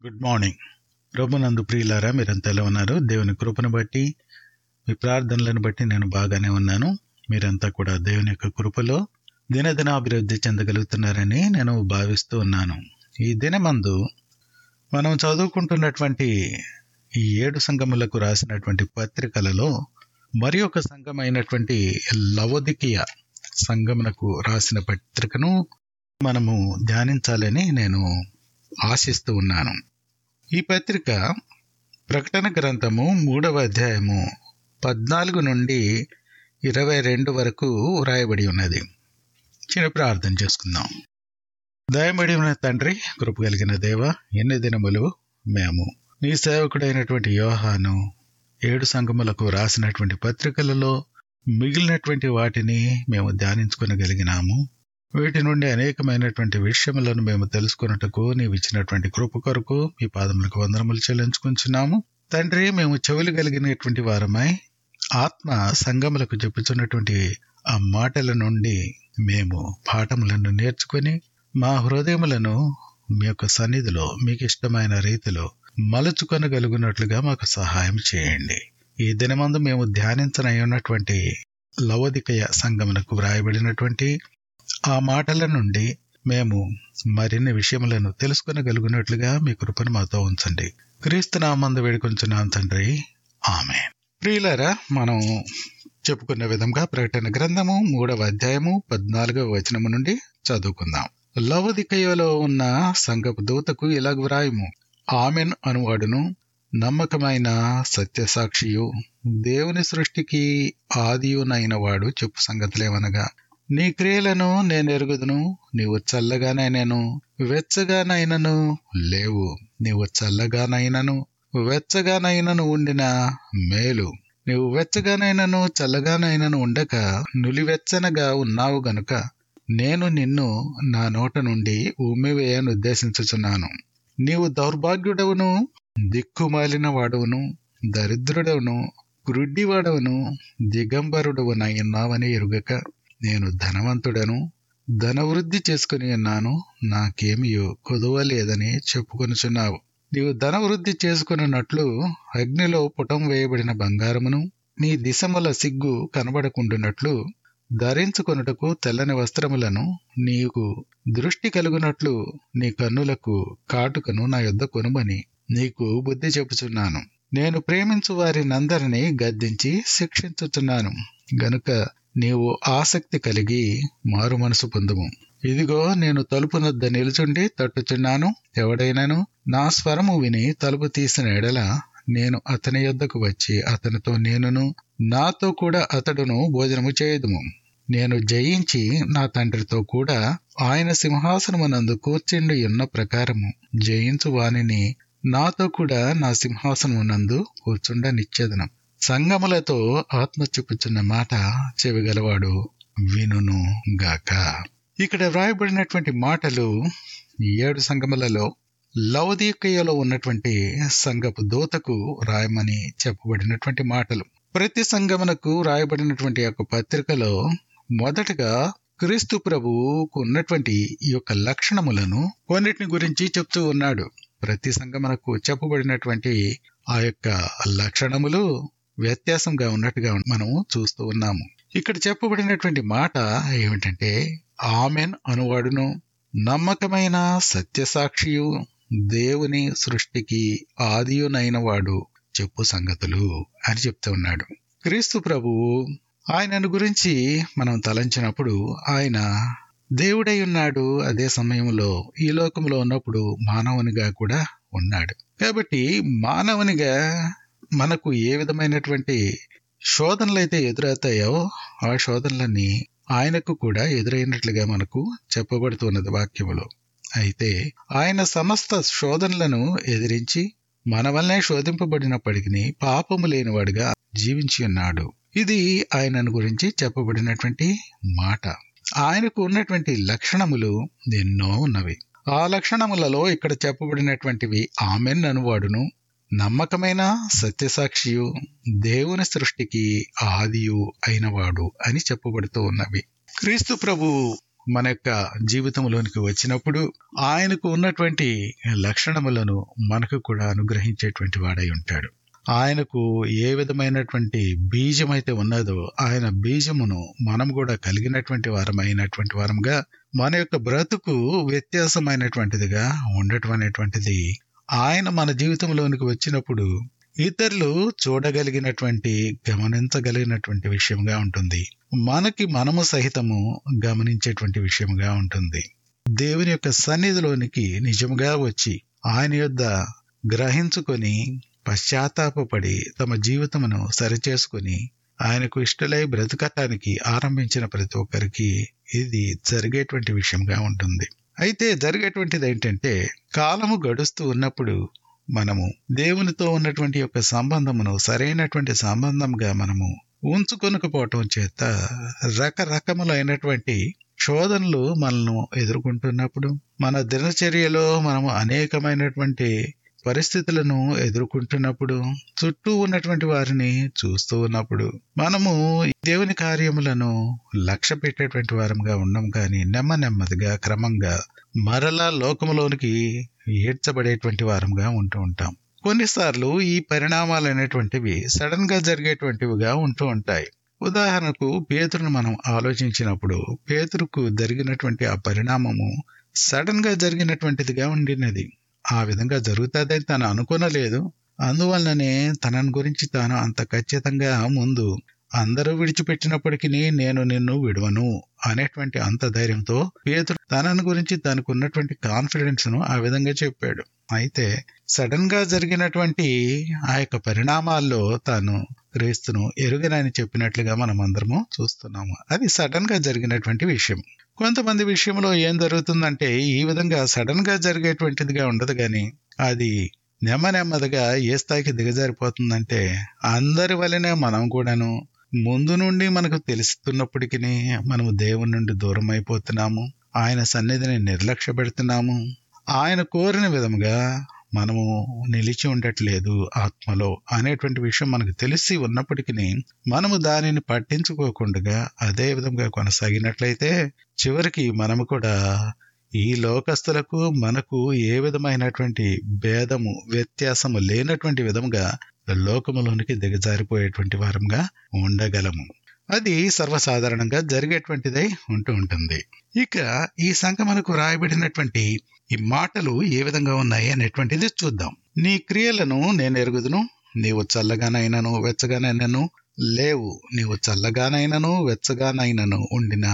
good morning ప్రభునందు ప్రియులారా మీరంతా ఎలా ఉన్నారు దేవుని కృపను బట్టి మీ ప్రార్థనలను బట్టి నేను బాగానే ఉన్నాను మీరంతా కూడా దేవుని యొక్క కృపలో దినదిన అభివృద్ధి చెందగలుగుతున్నారని నేను భావిస్తూ ఉన్నాను ఈ దినమందు మనం చదువుకుంటున్నటువంటి ఈ ఏడు సంఘములకు రాసినటువంటి పత్రికలలో మరి ఒక సంఘమైనటువంటి లవోదికియ సంఘమునకు రాసిన పత్రికను మనము ధ్యానించాలని నేను ఆశిస్తూ ఉన్నాను ఈ పత్రిక ప్రకటన గ్రంథము మూడవ అధ్యాయము పద్నాలుగు నుండి ఇరవై రెండు వరకు వ్రాయబడి ఉన్నది చిన్న ప్రార్థన చేసుకుందాం దయబడి ఉన్న తండ్రి కృప కలిగిన దేవ ఎన్ని దినములు మేము నీ సేవకుడైనటువంటి యోహాను ఏడు సంఘములకు రాసినటువంటి పత్రికలలో మిగిలినటువంటి వాటిని మేము ధ్యానించుకునగలిగినాము వీటి నుండి అనేకమైనటువంటి విషయములను మేము తెలుసుకున్నట్టుకు నీవు ఇచ్చినటువంటి కృప కొరకు మీ పాదములకు వందనములు చెల్లించుకుంటున్నాము తండ్రి మేము చెవులు కలిగినటువంటి వారమై ఆత్మ సంగములకు చెప్పుచున్నటువంటి ఆ మాటల నుండి మేము పాఠములను నేర్చుకొని మా హృదయములను మీ యొక్క సన్నిధిలో మీకు ఇష్టమైన రీతిలో మలుచుకొనగలుగునట్లుగా మాకు సహాయం చేయండి ఈ దినమందు మేము ధ్యానించనై ఉన్నటువంటి లవోదికయ సంగమునకు వ్రాయబడినటువంటి ఆ మాటల నుండి మేము మరిన్ని విషయములను తెలుసుకొనగలుగునట్లుగా మీ కృపను మాతో ఉంచండి క్రీస్తు నామందు వేడుకొంచున్నాం తండ్రి ఆమె ప్రియులారా మనం చెప్పుకున్న విధంగా ప్రకటన గ్రంథము మూడవ అధ్యాయము పద్నాలుగవ వచనము నుండి చదువుకుందాం లవదికయలో ఉన్న సంగపు దూతకు ఇలాగ వ్రాయము ఆమెన్ అనువాడును నమ్మకమైన సత్యసాక్షియు దేవుని సృష్టికి ఆదియునైన వాడు చెప్పు సంగతులేమనగా నీ క్రియలను నేను ఎరుగుదును నీవు చల్లగానైనను వెచ్చగానైనను లేవు నీవు చల్లగానైనను వెచ్చగానైనను ఉండిన మేలు నీవు వెచ్చగానైనను చల్లగానైనను ఉండక నులివెచ్చనగా ఉన్నావు గనుక నేను నిన్ను నా నోట నుండి ఉమ్మివేయను ఉద్దేశించుచున్నాను నీవు దౌర్భాగ్యుడవును దిక్కుమాలిన వాడవును దరిద్రుడవును గ్రుడ్డివాడవును దిగంబరుడవునై ఉన్నావని ఎరుగక నేను ధనవంతుడను ధనవృద్ధి చేసుకుని ఉన్నాను నాకేమీ కొదవలేదని చెప్పుకొనుచున్నావు నీవు ధనవృద్ధి చేసుకున్నట్లు అగ్నిలో పుటం వేయబడిన బంగారమును నీ దిశముల సిగ్గు కనబడకుండునట్లు ధరించుకొనుటకు తెల్లని వస్త్రములను నీకు దృష్టి కలుగునట్లు నీ కన్నులకు కాటుకను నా యొద్ద కొనుమని నీకు బుద్ధి చెప్పుచున్నాను నేను ప్రేమించు వారినందరినీ గద్దించి శిక్షించుచున్నాను గనుక నీవు ఆసక్తి కలిగి మారు మనసు పొందుము ఇదిగో నేను తలుపు నొద్ద నిలుచుండి తట్టుచున్నాను ఎవడైనాను నా స్వరము విని తలుపు తీసిన ఎడల నేను అతని యొద్దకు వచ్చి అతనితో నేనును నాతో కూడా అతడును భోజనము చేయదుము నేను జయించి నా తండ్రితో కూడా ఆయన సింహాసనమునందు కూర్చుండి ఉన్న ప్రకారము జయించు వానిని నాతో కూడా నా సింహాసనమునందు కూర్చుండ నిచ్చేదనం సంగములతో ఆత్మ చెప్పుచున్న మాట చెవిగలవాడు వినును గాక ఇక్కడ వ్రాయబడినటువంటి మాటలు ఏడు సంగములలో లవదీకయ్యలో ఉన్నటువంటి సంగపు దోతకు రాయమని చెప్పబడినటువంటి మాటలు ప్రతి సంగమునకు రాయబడినటువంటి యొక్క పత్రికలో మొదటగా క్రీస్తు ప్రభువుకు ఉన్నటువంటి ఈ యొక్క లక్షణములను కొన్నిటిని గురించి చెప్తూ ఉన్నాడు ప్రతి సంగమునకు చెప్పబడినటువంటి ఆ యొక్క లక్షణములు వ్యత్యాసంగా ఉన్నట్టుగా మనం చూస్తూ ఉన్నాము ఇక్కడ చెప్పబడినటువంటి మాట ఏమిటంటే ఆమెన్ అనువాడును నమ్మకమైన సత్యసాక్షియు దేవుని సృష్టికి ఆదియునైన వాడు చెప్పు సంగతులు అని చెప్తూ ఉన్నాడు క్రీస్తు ప్రభువు ఆయనను గురించి మనం తలంచినప్పుడు ఆయన దేవుడై ఉన్నాడు అదే సమయంలో ఈ లోకంలో ఉన్నప్పుడు మానవునిగా కూడా ఉన్నాడు కాబట్టి మానవునిగా మనకు ఏ విధమైనటువంటి శోధనలు అయితే ఎదురవుతాయో ఆ శోధనలన్నీ ఆయనకు కూడా ఎదురైనట్లుగా మనకు చెప్పబడుతున్నది వాక్యములో అయితే ఆయన సమస్త శోధనలను ఎదిరించి మన వల్లనే శోధింపబడినప్పటికీ పాపము లేనివాడుగా జీవించి ఉన్నాడు ఇది ఆయనను గురించి చెప్పబడినటువంటి మాట ఆయనకు ఉన్నటువంటి లక్షణములు ఎన్నో ఉన్నవి ఆ లక్షణములలో ఇక్కడ చెప్పబడినటువంటివి ఆమెన్ అనువాడును నమ్మకమైన సత్యసాక్షియు దేవుని సృష్టికి ఆదియు అయినవాడు అని చెప్పబడుతూ ఉన్నవి క్రీస్తు ప్రభు మన యొక్క జీవితంలోనికి వచ్చినప్పుడు ఆయనకు ఉన్నటువంటి లక్షణములను మనకు కూడా అనుగ్రహించేటువంటి వాడై ఉంటాడు ఆయనకు ఏ విధమైనటువంటి బీజం అయితే ఉన్నదో ఆయన బీజమును మనం కూడా కలిగినటువంటి వారమైనటువంటి వారంగా మన యొక్క బ్రతుకు వ్యత్యాసమైనటువంటిదిగా ఉండటం అనేటువంటిది ఆయన మన జీవితంలోనికి వచ్చినప్పుడు ఇతరులు చూడగలిగినటువంటి గమనించగలిగినటువంటి విషయంగా ఉంటుంది మనకి మనము సహితము గమనించేటువంటి విషయంగా ఉంటుంది దేవుని యొక్క సన్నిధిలోనికి నిజముగా వచ్చి ఆయన యొద్ద గ్రహించుకొని పశ్చాత్తాపడి తమ జీవితమును సరిచేసుకుని ఆయనకు ఇష్టలై బ్రతకటానికి ఆరంభించిన ప్రతి ఒక్కరికి ఇది జరిగేటువంటి విషయంగా ఉంటుంది అయితే జరిగేటువంటిది ఏంటంటే కాలము గడుస్తూ ఉన్నప్పుడు మనము దేవునితో ఉన్నటువంటి యొక్క సంబంధమును సరైనటువంటి సంబంధంగా మనము ఉంచుకొనకపోవటం చేత రకరకములైనటువంటి శోధనలు మనల్ని ఎదుర్కొంటున్నప్పుడు మన దినచర్యలో మనము అనేకమైనటువంటి పరిస్థితులను ఎదుర్కొంటున్నప్పుడు చుట్టూ ఉన్నటువంటి వారిని చూస్తూ ఉన్నప్పుడు మనము దేవుని కార్యములను లక్ష్య పెట్టేటువంటి వారంగా ఉండం కానీ నెమ్మ నెమ్మదిగా క్రమంగా మరలా లోకములోనికి ఏడ్చబడేటువంటి వారంగా ఉంటూ ఉంటాం కొన్నిసార్లు ఈ పరిణామాలు అనేటువంటివి సడన్ గా జరిగేటువంటివిగా ఉంటూ ఉంటాయి ఉదాహరణకు పేతురును మనం ఆలోచించినప్పుడు పేతురుకు జరిగినటువంటి ఆ పరిణామము సడన్ గా జరిగినటువంటిదిగా ఉండినది ఆ విధంగా జరుగుతుందని తను అనుకోనలేదు అందువలననే తనని గురించి తాను అంత ఖచ్చితంగా ముందు అందరూ విడిచిపెట్టినప్పటికీ నేను నిన్ను విడవను అనేటువంటి అంత ధైర్యంతో పేతుడు తనని గురించి తనకు ఉన్నటువంటి కాన్ఫిడెన్స్ ను ఆ విధంగా చెప్పాడు అయితే సడన్ గా జరిగినటువంటి ఆ యొక్క పరిణామాల్లో తాను క్రీస్తును ఎరుగనని చెప్పినట్లుగా మనం అందరము చూస్తున్నాము అది సడన్ గా జరిగినటువంటి విషయం కొంతమంది విషయంలో ఏం జరుగుతుందంటే ఈ విధంగా సడన్ గా జరిగేటువంటిదిగా ఉండదు కానీ అది నెమ్మ నెమ్మదిగా ఏ స్థాయికి దిగజారిపోతుందంటే అందరి వలనే మనం కూడాను ముందు నుండి మనకు తెలుస్తున్నప్పటికీ మనము దేవుని నుండి దూరం అయిపోతున్నాము ఆయన సన్నిధిని నిర్లక్ష్య పెడుతున్నాము ఆయన కోరిన విధముగా మనము నిలిచి ఉండట్లేదు ఆత్మలో అనేటువంటి విషయం మనకు తెలిసి ఉన్నప్పటికీ మనము దానిని పట్టించుకోకుండా అదే విధంగా కొనసాగినట్లయితే చివరికి మనము కూడా ఈ లోకస్తులకు మనకు ఏ విధమైనటువంటి భేదము వ్యత్యాసము లేనటువంటి విధముగా లోకములోనికి దిగజారిపోయేటువంటి వారంగా ఉండగలము అది సర్వసాధారణంగా జరిగేటువంటిదై ఉంటూ ఉంటుంది ఇక ఈ సంఘమునకు రాయబడినటువంటి ఈ మాటలు ఏ విధంగా ఉన్నాయి అనేటువంటిది చూద్దాం నీ క్రియలను నేను ఎరుగుదును నీవు చల్లగానైనను వెచ్చగానైనను లేవు నీవు చల్లగానైనను వెచ్చగానైనను ఉండిన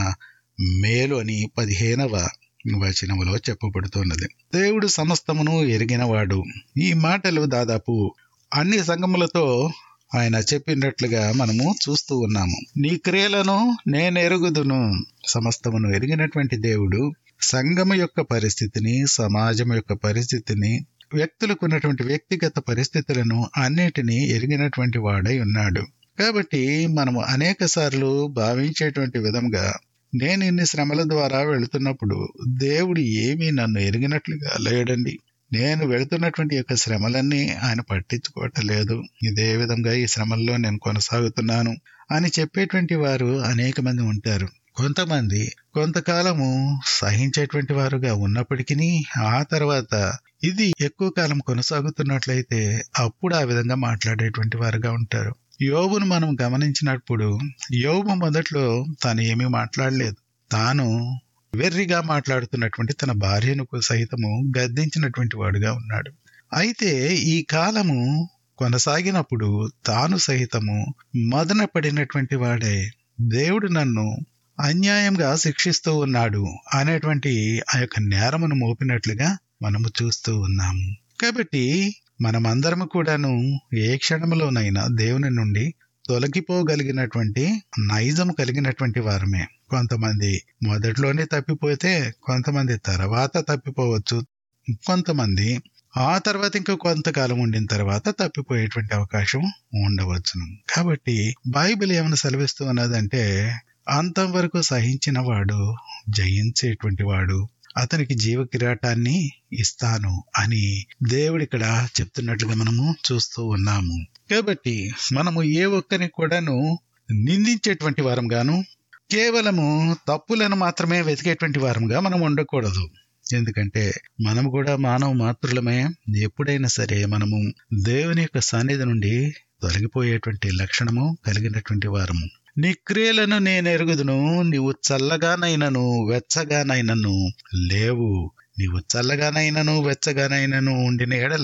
మేలు అని పదిహేనవ వచనములో చెప్పబడుతున్నది దేవుడు సమస్తమును ఎరిగినవాడు ఈ మాటలు దాదాపు అన్ని సంఘములతో ఆయన చెప్పినట్లుగా మనము చూస్తూ ఉన్నాము నీ క్రియలను నేను ఎరుగుదును సమస్తమును ఎరిగినటువంటి దేవుడు సంఘము యొక్క పరిస్థితిని సమాజం యొక్క పరిస్థితిని వ్యక్తులకు ఉన్నటువంటి వ్యక్తిగత పరిస్థితులను అన్నిటినీ ఎరిగినటువంటి వాడై ఉన్నాడు కాబట్టి మనము అనేక సార్లు భావించేటువంటి విధంగా నేను ఇన్ని శ్రమల ద్వారా వెళుతున్నప్పుడు దేవుడు ఏమీ నన్ను ఎరిగినట్లుగా లేడండి నేను వెళుతున్నటువంటి యొక్క శ్రమలన్నీ ఆయన పట్టించుకోవటలేదు ఇదే విధంగా ఈ శ్రమల్లో నేను కొనసాగుతున్నాను అని చెప్పేటువంటి వారు అనేక మంది ఉంటారు కొంతమంది కొంతకాలము సహించేటువంటి వారుగా ఉన్నప్పటికీ ఆ తర్వాత ఇది ఎక్కువ కాలం కొనసాగుతున్నట్లయితే అప్పుడు ఆ విధంగా మాట్లాడేటువంటి వారుగా ఉంటారు యోబును మనం గమనించినప్పుడు యోబు మొదట్లో తాను ఏమీ మాట్లాడలేదు తాను వెర్రిగా మాట్లాడుతున్నటువంటి తన భార్యను సహితము గద్దించినటువంటి వాడుగా ఉన్నాడు అయితే ఈ కాలము కొనసాగినప్పుడు తాను సహితము మదన పడినటువంటి వాడే దేవుడు నన్ను అన్యాయంగా శిక్షిస్తూ ఉన్నాడు అనేటువంటి ఆ యొక్క నేరమును మోపినట్లుగా మనము చూస్తూ ఉన్నాము కాబట్టి మనమందరము కూడాను ఏ క్షణంలోనైనా దేవుని నుండి తొలగిపోగలిగినటువంటి నైజం కలిగినటువంటి వారమే కొంతమంది మొదట్లోనే తప్పిపోతే కొంతమంది తర్వాత తప్పిపోవచ్చు కొంతమంది ఆ తర్వాత ఇంకా కొంతకాలం ఉండిన తర్వాత తప్పిపోయేటువంటి అవకాశం ఉండవచ్చును కాబట్టి బైబిల్ ఏమైనా సెలవిస్తూ ఉన్నదంటే అంతం వరకు సహించిన వాడు జయించేటువంటి వాడు అతనికి జీవ కిరాటాన్ని ఇస్తాను అని దేవుడు ఇక్కడ చెప్తున్నట్లుగా మనము చూస్తూ ఉన్నాము కాబట్టి మనము ఏ ఒక్కరిని కూడాను నిందించేటువంటి వారం గాను కేవలము తప్పులను మాత్రమే వెతికేటువంటి వారంగా మనం ఉండకూడదు ఎందుకంటే మనం కూడా మానవ మాతృలమే ఎప్పుడైనా సరే మనము దేవుని యొక్క సన్నిధి నుండి తొలగిపోయేటువంటి లక్షణము కలిగినటువంటి వారము నీ క్రియలను నేను ఎరుగుదును నీవు చల్లగానైనను వెచ్చగానైనను లేవు నీవు చల్లగానైనను వెచ్చగానైనను ఉండిన ఎడల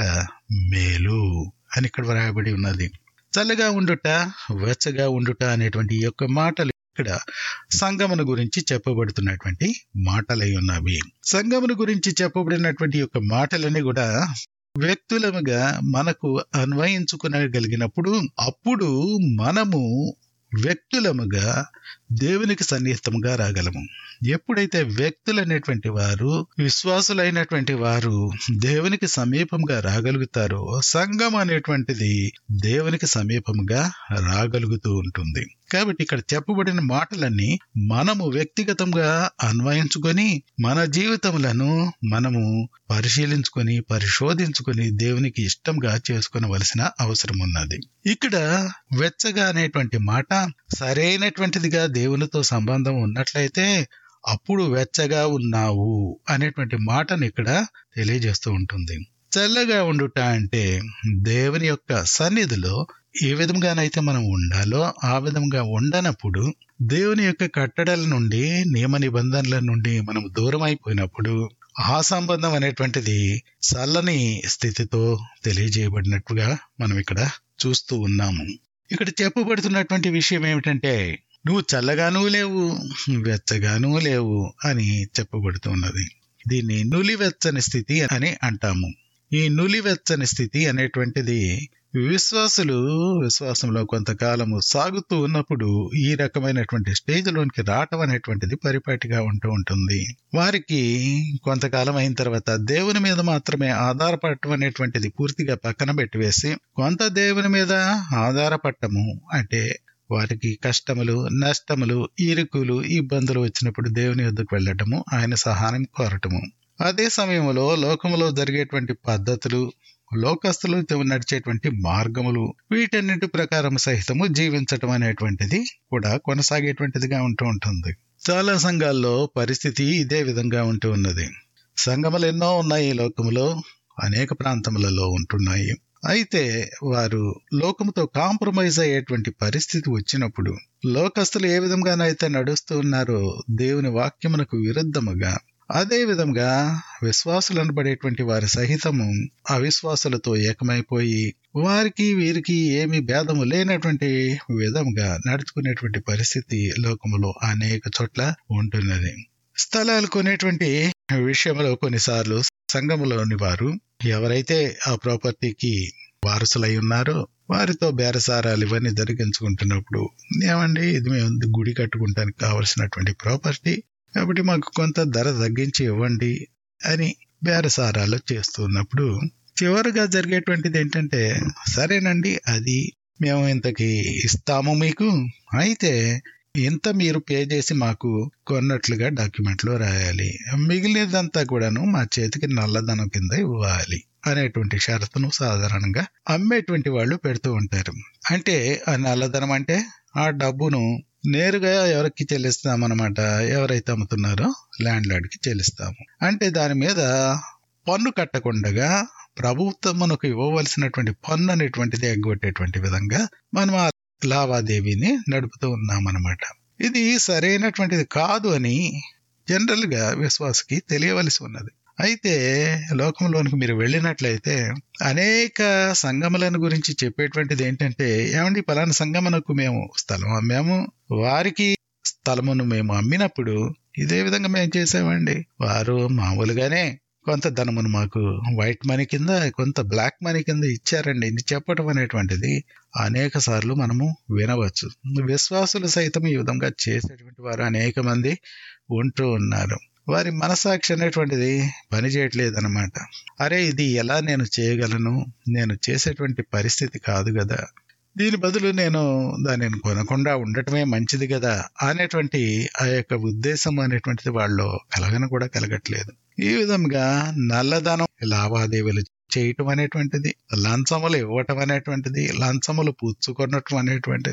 మేలు అని ఇక్కడ వ్రాయబడి ఉన్నది చల్లగా ఉండుట వెచ్చగా ఉండుట అనేటువంటి ఈ యొక్క మాటలు ఇక్కడ సంగమును గురించి చెప్పబడుతున్నటువంటి మాటలై ఉన్నవి సంగమును గురించి చెప్పబడినటువంటి యొక్క మాటలన్నీ కూడా వ్యక్తులముగా మనకు అన్వయించుకునగలిగినప్పుడు అప్పుడు మనము వ్యక్తులముగా దేవునికి సన్నిహితంగా రాగలము ఎప్పుడైతే వ్యక్తులు అనేటువంటి వారు విశ్వాసులైనటువంటి వారు దేవునికి సమీపంగా రాగలుగుతారో సంఘం అనేటువంటిది దేవునికి సమీపంగా రాగలుగుతూ ఉంటుంది కాబట్టి ఇక్కడ చెప్పబడిన మాటలన్నీ మనము వ్యక్తిగతంగా అన్వయించుకొని మన జీవితములను మనము పరిశీలించుకొని పరిశోధించుకొని దేవునికి ఇష్టంగా చేసుకునవలసిన అవసరం ఉన్నది ఇక్కడ వెచ్చగా అనేటువంటి మాట సరైనటువంటిదిగా దేవునితో సంబంధం ఉన్నట్లయితే అప్పుడు వెచ్చగా ఉన్నావు అనేటువంటి మాటను ఇక్కడ తెలియజేస్తూ ఉంటుంది చల్లగా ఉండుట అంటే దేవుని యొక్క సన్నిధిలో ఏ విధంగానైతే మనం ఉండాలో ఆ విధంగా ఉండనప్పుడు దేవుని యొక్క కట్టడల నుండి నియమ నిబంధనల నుండి మనం దూరం అయిపోయినప్పుడు ఆ సంబంధం అనేటువంటిది చల్లని స్థితితో తెలియజేయబడినట్టుగా మనం ఇక్కడ చూస్తూ ఉన్నాము ఇక్కడ చెప్పబడుతున్నటువంటి విషయం ఏమిటంటే నువ్వు చల్లగానూ లేవు వెచ్చగానూ లేవు అని చెప్పబడుతున్నది దీన్ని నులివెచ్చని స్థితి అని అంటాము ఈ నులివెచ్చని స్థితి అనేటువంటిది విశ్వాసులు విశ్వాసంలో కొంతకాలము సాగుతూ ఉన్నప్పుడు ఈ రకమైనటువంటి స్టేజ్లోనికి రావటం అనేటువంటిది పరిపాటిగా ఉంటూ ఉంటుంది వారికి కొంతకాలం అయిన తర్వాత దేవుని మీద మాత్రమే ఆధారపడటం అనేటువంటిది పూర్తిగా పక్కన పెట్టివేసి కొంత దేవుని మీద ఆధారపడటము అంటే వారికి కష్టములు నష్టములు ఇరుకులు ఇబ్బందులు వచ్చినప్పుడు దేవుని వద్దకు వెళ్ళటము ఆయన సహాయం కోరటము అదే సమయంలో లోకములో జరిగేటువంటి పద్ధతులు లోకస్తులతో నడిచేటువంటి మార్గములు వీటన్నిటి ప్రకారం సహితము జీవించటం అనేటువంటిది కూడా కొనసాగేటువంటిదిగా ఉంటూ ఉంటుంది చాలా సంఘాల్లో పరిస్థితి ఇదే విధంగా ఉంటూ ఉన్నది సంఘములు ఎన్నో ఉన్నాయి ఈ లోకములో అనేక ప్రాంతములలో ఉంటున్నాయి అయితే వారు లోకముతో కాంప్రమైజ్ అయ్యేటువంటి పరిస్థితి వచ్చినప్పుడు లోకస్తులు ఏ విధంగానైతే నడుస్తూ ఉన్నారో దేవుని వాక్యమునకు విరుద్ధముగా అదే విధంగా విశ్వాసులు అనబడేటువంటి వారి సహితము అవిశ్వాసులతో ఏకమైపోయి వారికి వీరికి ఏమి భేదము లేనటువంటి విధంగా నడుచుకునేటువంటి పరిస్థితి లోకములో అనేక చోట్ల ఉంటున్నది స్థలాలు కొనేటువంటి విషయంలో కొన్నిసార్లు సంఘములోని వారు ఎవరైతే ఆ ప్రాపర్టీకి వారసులై ఉన్నారో వారితో బేరసారాలు ఇవన్నీ జరిగించుకుంటున్నప్పుడు ఏమండి ఇది మేము గుడి కట్టుకుంటానికి కావలసినటువంటి ప్రాపర్టీ కాబట్టి మాకు కొంత ధర తగ్గించి ఇవ్వండి అని బేరసారాలు చేస్తున్నప్పుడు చివరిగా జరిగేటువంటిది ఏంటంటే సరేనండి అది మేము ఇంతకి ఇస్తాము మీకు అయితే ఇంత మీరు పే చేసి మాకు కొన్నట్లుగా డాక్యుమెంట్లో రాయాలి మిగిలినదంతా కూడాను మా చేతికి నల్లధనం కింద ఇవ్వాలి అనేటువంటి షరతును సాధారణంగా అమ్మేటువంటి వాళ్ళు పెడుతూ ఉంటారు అంటే ఆ నల్లధనం అంటే ఆ డబ్బును నేరుగా ఎవరికి చెల్లిస్తామన్నమాట ఎవరైతే అమ్ముతున్నారో ల్యాండ్ లార్డ్కి చెల్లిస్తాము అంటే దాని మీద పన్ను కట్టకుండగా ప్రభుత్వం మనకు ఇవ్వవలసినటువంటి పన్ను అనేటువంటిది ఎగ్గొట్టేటువంటి విధంగా మనం ఆ లావాదేవీని నడుపుతూ ఉన్నామన్నమాట ఇది సరైనటువంటిది కాదు అని జనరల్ గా విశ్వాసకి తెలియవలసి ఉన్నది అయితే లోకంలోనికి మీరు వెళ్ళినట్లయితే అనేక సంగములను గురించి చెప్పేటువంటిది ఏంటంటే ఏమండి పలానా సంగమనకు మేము స్థలం అమ్మాము వారికి స్థలమును మేము అమ్మినప్పుడు ఇదే విధంగా మేము చేసామండి వారు మామూలుగానే కొంత ధనమును మాకు వైట్ మనీ కింద కొంత బ్లాక్ మనీ కింద ఇచ్చారండి ఇది చెప్పడం అనేటువంటిది అనేక సార్లు మనము వినవచ్చు విశ్వాసులు సైతం ఈ విధంగా చేసేటువంటి వారు అనేక మంది ఉంటూ ఉన్నారు వారి మనసాక్షి అనేటువంటిది పని చేయట్లేదు అనమాట అరే ఇది ఎలా నేను చేయగలను నేను చేసేటువంటి పరిస్థితి కాదు కదా దీని బదులు నేను దానిని కొనకుండా ఉండటమే మంచిది కదా అనేటువంటి ఆ యొక్క ఉద్దేశం అనేటువంటిది వాళ్ళు కలగన కూడా కలగట్లేదు ఈ విధంగా నల్లధనం లావాదేవీలు చేయటం అనేటువంటిది లంచములు ఇవ్వటం అనేటువంటిది లంచములు పుచ్చుకొనటం అనేటువంటిది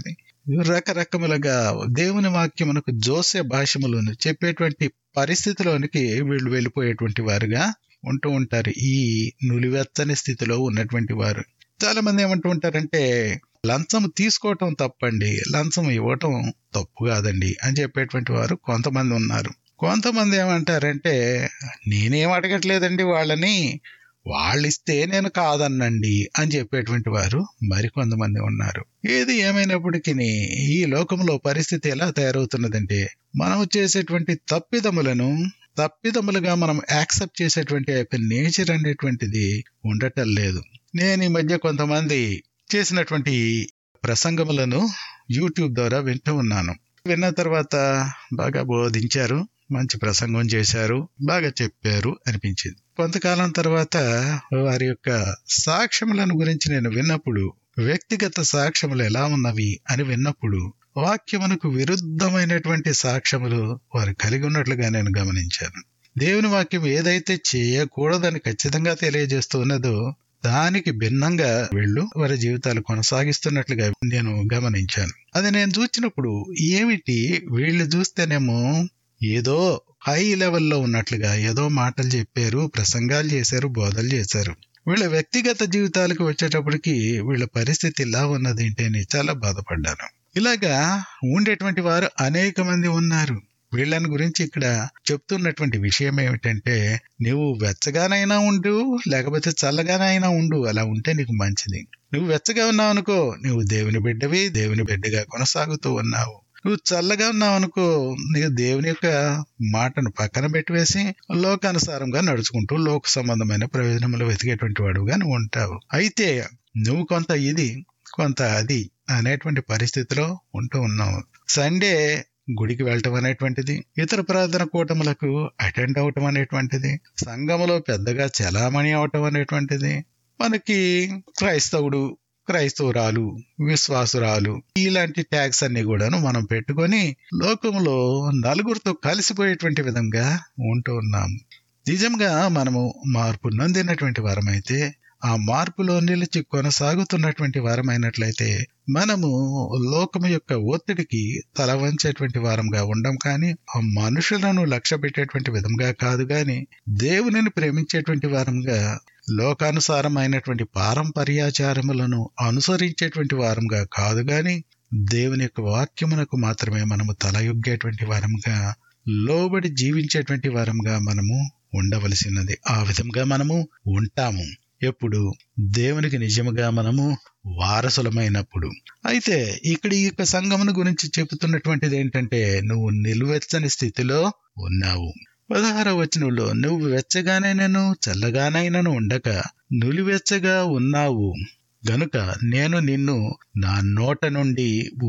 రకరకములుగా దేవుని వాక్యమునకు జోసే భాషములను చెప్పేటువంటి పరిస్థితిలోనికి వీళ్ళు వెళ్ళిపోయేటువంటి వారుగా ఉంటూ ఉంటారు ఈ నులివెచ్చని స్థితిలో ఉన్నటువంటి వారు చాలా మంది ఏమంటూ ఉంటారంటే లంచం తీసుకోవటం తప్పండి లంచం ఇవ్వటం తప్పు కాదండి అని చెప్పేటువంటి వారు కొంతమంది ఉన్నారు కొంతమంది ఏమంటారంటే నేనేం అడగట్లేదండి వాళ్ళని వాళ్ళు ఇస్తే నేను కాదన్నండి అని చెప్పేటువంటి వారు మరికొంతమంది ఉన్నారు ఏది ఏమైనప్పటికీ ఈ లోకంలో పరిస్థితి ఎలా తయారవుతున్నదంటే మనం చేసేటువంటి తప్పిదములను తప్పిదములుగా మనం యాక్సెప్ట్ చేసేటువంటి ఆ యొక్క నేచర్ అనేటువంటిది ఉండటం లేదు నేను ఈ మధ్య కొంతమంది చేసినటువంటి ప్రసంగములను యూట్యూబ్ ద్వారా వింటూ ఉన్నాను విన్న తర్వాత బాగా బోధించారు మంచి ప్రసంగం చేశారు బాగా చెప్పారు అనిపించింది కొంతకాలం తర్వాత వారి యొక్క సాక్ష్యములను గురించి నేను విన్నప్పుడు వ్యక్తిగత సాక్ష్యములు ఎలా ఉన్నవి అని విన్నప్పుడు వాక్యమునకు విరుద్ధమైనటువంటి సాక్ష్యములు వారు కలిగి ఉన్నట్లుగా నేను గమనించాను దేవుని వాక్యం ఏదైతే చేయకూడదని ఖచ్చితంగా తెలియజేస్తూ ఉన్నదో దానికి భిన్నంగా వీళ్ళు వారి జీవితాలు కొనసాగిస్తున్నట్లుగా నేను గమనించాను అది నేను చూసినప్పుడు ఏమిటి వీళ్ళు చూస్తేనేమో ఏదో హై లెవెల్లో ఉన్నట్లుగా ఏదో మాటలు చెప్పారు ప్రసంగాలు చేశారు బోధలు చేశారు వీళ్ళ వ్యక్తిగత జీవితాలకు వచ్చేటప్పటికి వీళ్ళ పరిస్థితి ఇలా ఉన్నది ఏంటని చాలా బాధపడ్డాను ఇలాగా ఉండేటువంటి వారు అనేక మంది ఉన్నారు వీళ్ళని గురించి ఇక్కడ చెప్తున్నటువంటి విషయం ఏమిటంటే నువ్వు వెచ్చగానైనా ఉండు లేకపోతే చల్లగానైనా ఉండు అలా ఉంటే నీకు మంచిది నువ్వు వెచ్చగా ఉన్నావు అనుకో నువ్వు దేవుని బిడ్డవి దేవుని బిడ్డగా కొనసాగుతూ ఉన్నావు నువ్వు చల్లగా ఉన్నావు అనుకో నీకు దేవుని యొక్క మాటను పక్కన పెట్టివేసి లోకానుసారంగా నడుచుకుంటూ లోక సంబంధమైన ప్రయోజనములు వెతికేటువంటి వాడుగా నువ్వు ఉంటావు అయితే నువ్వు కొంత ఇది కొంత అది అనేటువంటి పరిస్థితిలో ఉంటూ ఉన్నావు సండే గుడికి వెళ్ళటం అనేటువంటిది ఇతర ప్రార్థన కూటములకు అటెండ్ అవటం అనేటువంటిది సంఘములో పెద్దగా చలామణి అవటం అనేటువంటిది మనకి క్రైస్తవుడు క్రైస్తవురాలు విశ్వాసురాలు ఇలాంటి ట్యాగ్స్ అన్ని కూడాను మనం పెట్టుకొని లోకంలో నలుగురితో కలిసిపోయేటువంటి విధంగా ఉంటూ ఉన్నాము నిజంగా మనము మార్పు నొందినటువంటి వారమైతే ఆ మార్పులో నిలిచి కొనసాగుతున్నటువంటి వారమైనట్లయితే మనము లోకము యొక్క ఒత్తిడికి తల వంచేటువంటి వారంగా ఉండం కానీ ఆ మనుషులను లక్ష్య పెట్టేటువంటి విధంగా కాదు గాని దేవునిని ప్రేమించేటువంటి వారంగా లోకానుసారమైనటువంటి పారంపర్యాచారములను అనుసరించేటువంటి వారంగా కాదు గాని దేవుని యొక్క వాక్యమునకు మాత్రమే మనము తలయొగ్గేటువంటి వారంగా లోబడి జీవించేటువంటి వారంగా మనము ఉండవలసినది ఆ విధంగా మనము ఉంటాము ఎప్పుడు దేవునికి నిజముగా మనము వారసులమైనప్పుడు అయితే ఇక్కడ ఈ యొక్క సంగమును గురించి చెబుతున్నటువంటిది ఏంటంటే నువ్వు నిలువెచ్చని స్థితిలో ఉన్నావు పదహారవ వచనంలో నువ్వు వెచ్చగానైనను చల్లగానైనను ఉండక నులివెచ్చగా ఉన్నావు గనుక నేను నిన్ను నా నోట నుండి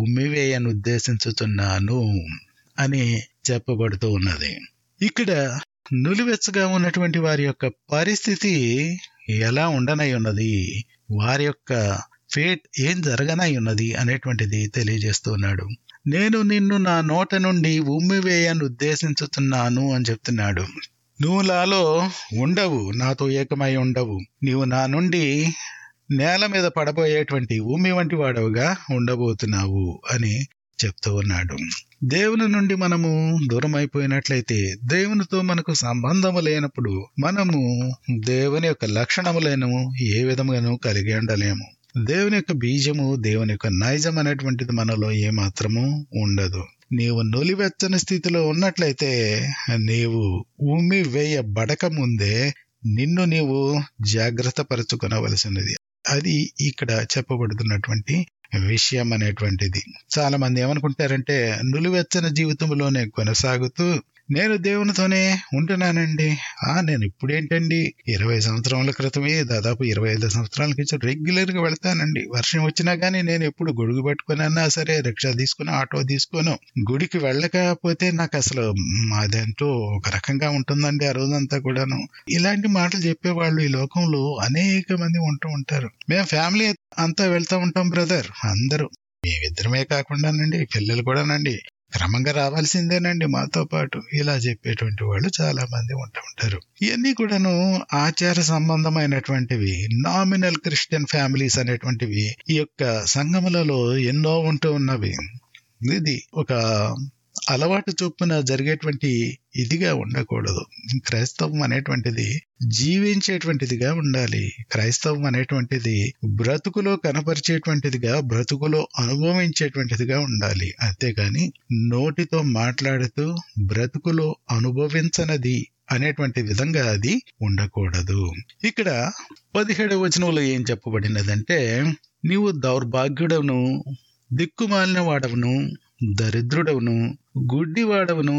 ఉమ్మివేయనుద్దేశించుతున్నాను అని చెప్పబడుతూ ఉన్నది ఇక్కడ నులివెచ్చగా ఉన్నటువంటి వారి యొక్క పరిస్థితి ఎలా ఉండనై ఉన్నది వారి యొక్క ఫేట్ ఏం జరగనై ఉన్నది అనేటువంటిది తెలియజేస్తున్నాడు నేను నిన్ను నా నోట నుండి ఉమ్మివేయను ఉద్దేశించుతున్నాను అని చెప్తున్నాడు నువ్వు నాలో ఉండవు నాతో ఏకమై ఉండవు నీవు నా నుండి నేల మీద పడబోయేటువంటి ఉమ్మి వంటి వాడవుగా ఉండబోతున్నావు అని చెప్తూ ఉన్నాడు దేవుని నుండి మనము దూరం అయిపోయినట్లయితే దేవునితో మనకు సంబంధము లేనప్పుడు మనము దేవుని యొక్క లక్షణములను ఏ విధముగాను కలిగి ఉండలేము దేవుని యొక్క బీజము దేవుని యొక్క నైజం అనేటువంటిది మనలో ఏమాత్రము ఉండదు నీవు నులివెచ్చని స్థితిలో ఉన్నట్లయితే నీవు ఉమ్మి వేయబడక ముందే నిన్ను నీవు జాగ్రత్త పరచుకొనవలసినది అది ఇక్కడ చెప్పబడుతున్నటువంటి విషయం అనేటువంటిది చాలా మంది ఏమనుకుంటారంటే నులివెచ్చని జీవితంలోనే కొనసాగుతూ నేను దేవునితోనే ఉంటున్నానండి ఆ నేను ఇప్పుడేంటండి ఇరవై సంవత్సరాల క్రితమే దాదాపు ఇరవై ఐదు సంవత్సరాల క్రితం రెగ్యులర్ గా వెళ్తానండి వర్షం వచ్చినా గానీ నేను ఎప్పుడు గొడుగు పట్టుకున్నా సరే రిక్షా తీసుకుని ఆటో తీసుకోను గుడికి వెళ్ళకపోతే నాకు అసలు అదేంటో ఒక రకంగా ఉంటుందండి ఆ రోజంతా కూడాను ఇలాంటి మాటలు చెప్పేవాళ్ళు ఈ లోకంలో అనేక మంది ఉంటూ ఉంటారు మేము ఫ్యామిలీ అంతా వెళ్తా ఉంటాం బ్రదర్ అందరూ మేమిద్దరమే కాకుండానండి పిల్లలు కూడానండి క్రమంగా రావాల్సిందేనండి మాతో పాటు ఇలా చెప్పేటువంటి వాళ్ళు చాలా మంది ఉంటూ ఉంటారు ఇవన్నీ కూడాను ఆచార సంబంధమైనటువంటివి నామినల్ క్రిస్టియన్ ఫ్యామిలీస్ అనేటువంటివి ఈ యొక్క సంఘములలో ఎన్నో ఉంటూ ఉన్నవి ఇది ఒక అలవాటు చొప్పున జరిగేటువంటి ఇదిగా ఉండకూడదు క్రైస్తవం అనేటువంటిది జీవించేటువంటిదిగా ఉండాలి క్రైస్తవం అనేటువంటిది బ్రతుకులో కనపరిచేటువంటిదిగా బ్రతుకులో అనుభవించేటువంటిదిగా ఉండాలి అంతేగాని నోటితో మాట్లాడుతూ బ్రతుకులో అనుభవించనది అనేటువంటి విధంగా అది ఉండకూడదు ఇక్కడ పదిహేడవ వచనంలో ఏం చెప్పబడినదంటే నీవు దౌర్భాగ్యుడవును దిక్కుమాలిన వాడవును దరిద్రుడవును గుడ్డివాడవును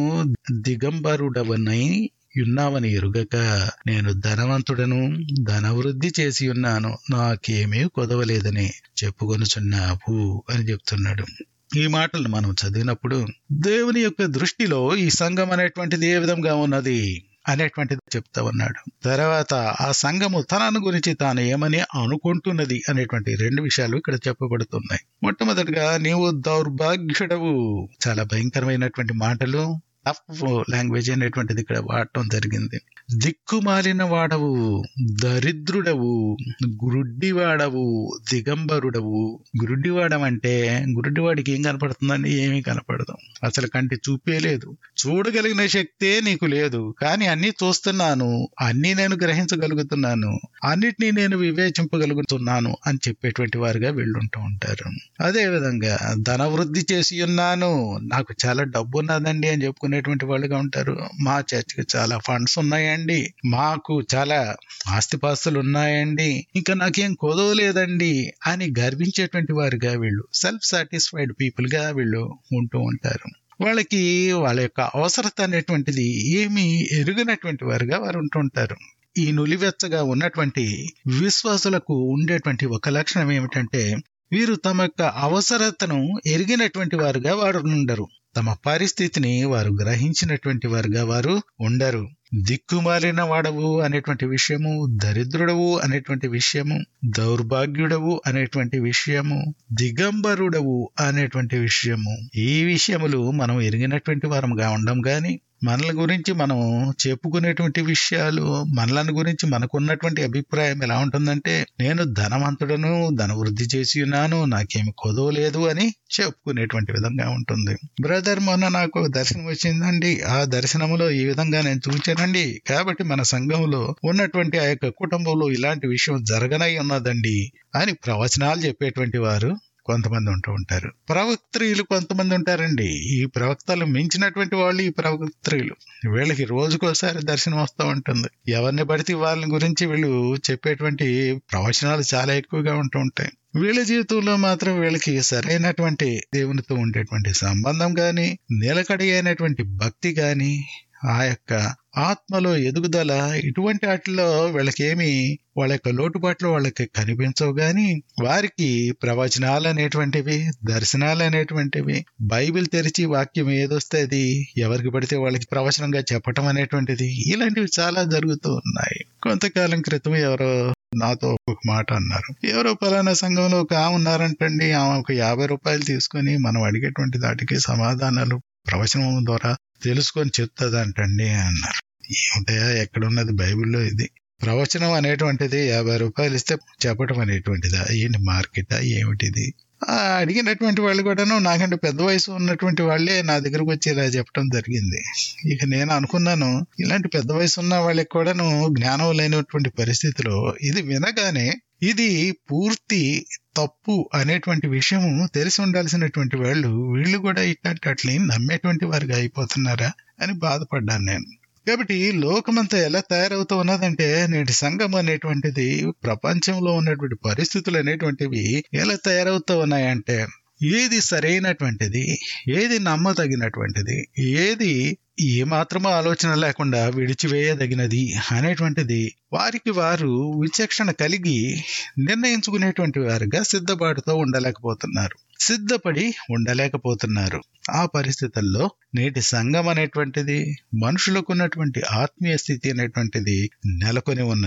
దిగంబరుడవనై ఉన్నావని ఎరుగక నేను ధనవంతుడను ధనవృద్ధి చేసి ఉన్నాను నాకేమీ కొదవలేదని చెప్పుకొనుచున్నావు అని చెప్తున్నాడు ఈ మాటలు మనం చదివినప్పుడు దేవుని యొక్క దృష్టిలో ఈ సంఘం అనేటువంటిది ఏ విధంగా ఉన్నది అనేటువంటిది చెప్తా ఉన్నాడు తర్వాత ఆ సంఘము తనను గురించి తాను ఏమని అనుకుంటున్నది అనేటువంటి రెండు విషయాలు ఇక్కడ చెప్పబడుతున్నాయి మొట్టమొదటిగా నీవు దౌర్భాగ్యుడవు చాలా భయంకరమైనటువంటి మాటలు టఫ్ లాంగ్వేజ్ అనేటువంటిది ఇక్కడ వాడటం జరిగింది దిక్కుమాలిన వాడవు దరిద్రుడవు గురుడ్డివాడవు దిగంబరుడవు గురుడ్డివాడం అంటే గురుడ్డివాడికి ఏం కనపడుతుందని ఏమీ కనపడదు అసలు కంటి చూపే లేదు చూడగలిగిన శక్తే నీకు లేదు కానీ అన్ని చూస్తున్నాను అన్ని నేను గ్రహించగలుగుతున్నాను అన్నిటినీ నేను వివేచింపగలుగుతున్నాను అని చెప్పేటువంటి వారుగా వెళ్ళుంటూ ఉంటారు అదే విధంగా ధనవృద్ధి చేసి ఉన్నాను నాకు చాలా డబ్బు ఉన్నదండి అని చెప్పుకునేటువంటి వాళ్ళుగా ఉంటారు మా చర్చికి చాలా ఫండ్స్ ఉన్నాయండి మాకు చాలా ఆస్తిపాస్తులు ఉన్నాయండి ఇంకా నాకేం కొదవలేదండి అని గర్వించేటువంటి వారుగా వీళ్ళు సెల్ఫ్ సాటిస్ఫైడ్ పీపుల్ గా వీళ్ళు ఉంటూ ఉంటారు వాళ్ళకి వాళ్ళ యొక్క అవసరత అనేటువంటిది ఏమీ ఎరుగనటువంటి వారుగా వారు ఉంటుంటారు ఈ నులివెచ్చగా ఉన్నటువంటి విశ్వాసులకు ఉండేటువంటి ఒక లక్షణం ఏమిటంటే వీరు తమ యొక్క అవసరతను ఎరిగినటువంటి వారుగా వారు ఉండరు తమ పరిస్థితిని వారు గ్రహించినటువంటి వారుగా వారు ఉండరు దిక్కుమాలిన వాడవు అనేటువంటి విషయము దరిద్రుడవు అనేటువంటి విషయము దౌర్భాగ్యుడవు అనేటువంటి విషయము దిగంబరుడవు అనేటువంటి విషయము ఈ విషయములు మనం ఎరిగినటువంటి వారముగా ఉండం గాని మనల గురించి మనం చెప్పుకునేటువంటి విషయాలు మనలను గురించి మనకున్నటువంటి అభిప్రాయం ఎలా ఉంటుందంటే నేను ధనవంతుడను ధనవృద్ధి చేసి ఉన్నాను నాకేమి కొదవలేదు అని చెప్పుకునేటువంటి విధంగా ఉంటుంది బ్రదర్ మొన్న నాకు దర్శనం వచ్చిందండి ఆ దర్శనములో ఈ విధంగా నేను చూచానండి కాబట్టి మన సంఘంలో ఉన్నటువంటి ఆ యొక్క కుటుంబంలో ఇలాంటి విషయం జరగనై ఉన్నదండి అని ప్రవచనాలు చెప్పేటువంటి వారు కొంతమంది ఉంటూ ఉంటారు ప్రవక్త్రీలు కొంతమంది ఉంటారండి ఈ ప్రవక్తలు మించినటువంటి వాళ్ళు ఈ ప్రవక్త్రీలు వీళ్ళకి రోజుకోసారి దర్శనం వస్తూ ఉంటుంది ఎవరిని పడితే వాళ్ళ గురించి వీళ్ళు చెప్పేటువంటి ప్రవచనాలు చాలా ఎక్కువగా ఉంటూ ఉంటాయి వీళ్ళ జీవితంలో మాత్రం వీళ్ళకి సరైనటువంటి దేవునితో ఉండేటువంటి సంబంధం గాని నిలకడి అయినటువంటి భక్తి గాని ఆ యొక్క ఆత్మలో ఎదుగుదల ఇటువంటి వాటిలో వీళ్ళకేమి వాళ్ళ యొక్క లోటుపాట్లు వాళ్ళకి కనిపించవు గాని వారికి ప్రవచనాలు అనేటువంటివి దర్శనాలు అనేటువంటివి బైబిల్ తెరిచి వాక్యం ఏదొస్తే అది ఎవరికి పడితే వాళ్ళకి ప్రవచనంగా చెప్పటం అనేటువంటిది ఇలాంటివి చాలా జరుగుతూ ఉన్నాయి కొంతకాలం క్రితం ఎవరో నాతో ఒక మాట అన్నారు ఎవరో పలానా సంఘంలో ఒక ఆమె ఉన్నారంటండి ఆమె ఒక యాభై రూపాయలు తీసుకొని మనం అడిగేటువంటి దాటికి సమాధానాలు ప్రవచనం ద్వారా తెలుసుకొని చెప్తుందంటండి అన్నారు ఏమిటయా ఎక్కడున్నది బైబిల్లో ఇది ప్రవచనం అనేటువంటిది యాభై రూపాయలు ఇస్తే చెప్పటం అనేటువంటిదా ఏంటి మార్కెటా ఏమిటిది ఆ అడిగినటువంటి వాళ్ళు కూడాను నాకంటే పెద్ద వయసు ఉన్నటువంటి వాళ్ళే నా దగ్గరకు వచ్చి ఇలా చెప్పడం జరిగింది ఇక నేను అనుకున్నాను ఇలాంటి పెద్ద వయసు ఉన్న వాళ్ళకి కూడాను జ్ఞానం లేనటువంటి పరిస్థితిలో ఇది వినగానే ఇది పూర్తి తప్పు అనేటువంటి విషయము తెలిసి ఉండాల్సినటువంటి వాళ్ళు వీళ్ళు కూడా ఇట్లాంటి అట్లని నమ్మేటువంటి వారుగా అయిపోతున్నారా అని బాధపడ్డాను నేను కాబట్టి లోకమంతా ఎలా తయారవుతూ ఉన్నదంటే నేటి సంఘం అనేటువంటిది ప్రపంచంలో ఉన్నటువంటి పరిస్థితులు అనేటువంటివి ఎలా తయారవుతూ ఉన్నాయంటే ఏది సరైనటువంటిది ఏది నమ్మదగినటువంటిది ఏది ఏ మాత్రమో ఆలోచన లేకుండా విడిచివేయదగినది అనేటువంటిది వారికి వారు విచక్షణ కలిగి నిర్ణయించుకునేటువంటి వారుగా సిద్ధపాటుతో ఉండలేకపోతున్నారు సిద్ధపడి ఉండలేకపోతున్నారు ఆ పరిస్థితుల్లో నేటి సంఘం అనేటువంటిది మనుషులకు ఉన్నటువంటి ఆత్మీయ స్థితి అనేటువంటిది నెలకొని ఉన్నది